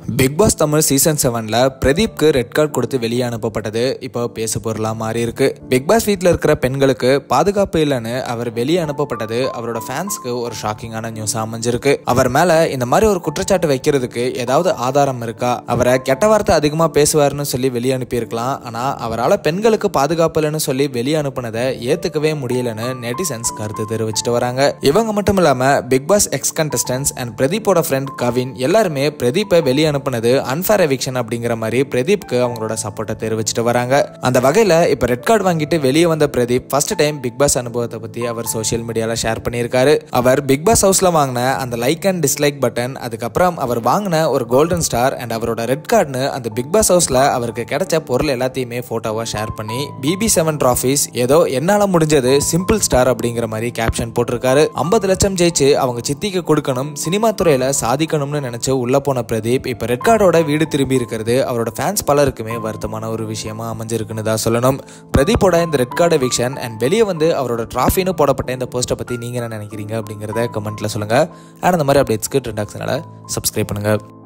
big pass Tamil season செவன்ல பிரதீப்க்கு red card கொடுத்து வெளியே அனுப்பப்பட்டது இப்போ பேசு பொருளா மாறி இருக்கு பிக் பாஸ் வீட்டில் இருக்கிற பெண்களுக்கு பாதுகாப்பு இல்லைன்னு அவர் வெளியே அனுப்பப்பட்டது அவரோட ஃபேன்ஸ்க்கு ஒரு ஷாக்கிங்கான நியூஸ் அமைஞ்சிருக்கு அவர் மேல இந்த மாதிரி ஒரு குற்றச்சாட்டு வைக்கிறதுக்கு ஏதாவது ஆதாரம் இருக்கா அவரை கெட்ட வார்த்தை அதிகமா பேசுவாருன்னு சொல்லி வெளியே அனுப்பியிருக்கலாம் ஆனா அவரால் பெண்களுக்கு பாதுகாப்பு இல்லைன்னு சொல்லி வெளியே அனுப்புனதை ஏத்துக்கவே முடியலன்னு நெட்டிசன்ஸ் கருத்து தெரிவிச்சிட்டு வராங்க இவங்க மட்டும் இல்லாம Bigg Boss ex contestants and பிரதீப்போட ஃப்ரெண்ட் கவின் எல்லாருமே பிரதீப்பை வெளியே அனுப்புனது அன்ஃபேர் எவிக்ஷன் அப்படிங்கிற மாதிரி பிரதீப்க்கு அவங்களோட சப்போர்ட்டை தெரிவிச்சிட்டு வராங்க அந்த வகையில் இப்போ ரெட் கார்டு வாங்கிட்டு வெளியே வந்த Pradeep first time Bigg Boss அனுபவத்தை பற்றி அவர் சோஷியல் மீடியாவில் ஷேர் பண்ணியிருக்காரு அவர் பிக் பாஸ் ஹவுஸில் வாங்கின அந்த லைக் அண்ட் டிஸ்லைக் பட்டன் அதுக்கப்புறம் அவர் வாங்கின ஒரு கோல்டன் ஸ்டார் அண்ட் அவரோட ரெட் கார்டுன்னு அந்த பிக் பாஸ் ஹவுஸில் அவருக்கு கிடைச்ச பொருள் எல்லாத்தையுமே ஃபோட்டோவாக ஷேர் பண்ணி பிபி செவன் ட்ராஃபீஸ் ஏதோ என்னால் முடிஞ்சது சிம்பிள் ஸ்டார் அப்படிங்கிற மாதிரி கேப்ஷன் போட்டிருக்காரு ஐம்பது லட்சம் ஜெயிச்சு அவங்க சித்திக்கு கொடுக்கணும் சினிமா துறையில் சாதிக்கணும்னு நினைச்சு உள்ள போன பிரதீப் இப்போ ரெட் கார்டோட வீடு திரும்பி இருக்கிறது அவரோட ஃபேன்ஸ் பலருக்குமே வருத்தமான ஒரு விஷயமா அமைஞ்சிருக்குன்னு தான் சொல்லணும் பிரதீப்போட இந்த ரெட் கார்டு எவிக்ஷன் அண்ட் வெளியே வந்து அவரோட ட்ராஃபின்னு போடப்பட்ட இந்த போஸ்ட்டை பற்றி நீங்கள் என்ன நினைக்கிறீங்க அப்படிங்கிறத கமெண்ட்டில் சொல்லுங்கள் அண்ட் அந்த மாதிரி அப்டேட்ஸ்க்கு ட்ரெண்டாக்ஸனால சப்ஸ்கிரைப் பண்ணுங்கள்